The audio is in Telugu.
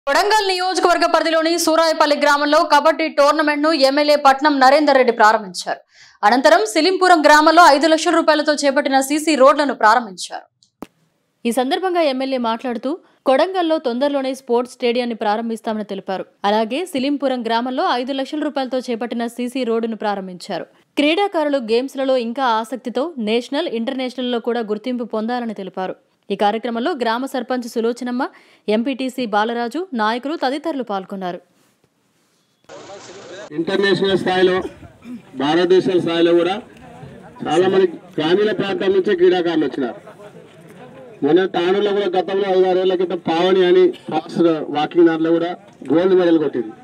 కొడంగల్ నియోజకవర్గ పరిధిలోని సూరాయపల్లి గ్రామంలో కబడ్డీ టోర్నమెంట్ ను ఎమ్మెల్యే పట్నం నరేందర్ రెడ్డి ప్రారంభించారు అనంతరం సిలింపురం గ్రామంలో ఐదు లక్షల రూపాయలతో చేపట్టిన సీసీ రోడ్లను ప్రారంభించారు ఈ సందర్భంగా ఎమ్మెల్యే మాట్లాడుతూ కొడంగల్లో తొందరలోనే స్పోర్ట్స్ స్టేడియాన్ని ప్రారంభిస్తామని తెలిపారు అలాగే సిలింపురం గ్రామంలో ఐదు లక్షల రూపాయలతో చేపట్టిన సీసీ రోడ్డును ప్రారంభించారు క్రీడాకారులు గేమ్స్లలో ఇంకా ఆసక్తితో నేషనల్ ఇంటర్నేషనల్లో కూడా గుర్తింపు పొందాలని తెలిపారు ఈ కార్యక్రమంలో గ్రామ సర్పంచ్ సులోచనమ్మ ఎంపీటీసీ బాలరాజు నాయకులు తదితరులు పాల్గొన్నారు ఇంటర్నేషనల్ స్థాయిలో భారతదేశ స్థాయిలో కూడా చాలా మంది గ్రామీణ ప్రాంతాల నుంచే క్రీడాకారులు వచ్చినారు మొన్న తానులో కూడా గతంలో ఐదారేళ్ల క్రితం పావని అని ఫాస్ట్ వాకింగ్ దాంట్లో కూడా గోల్డ్ మెడల్ కొట్టింది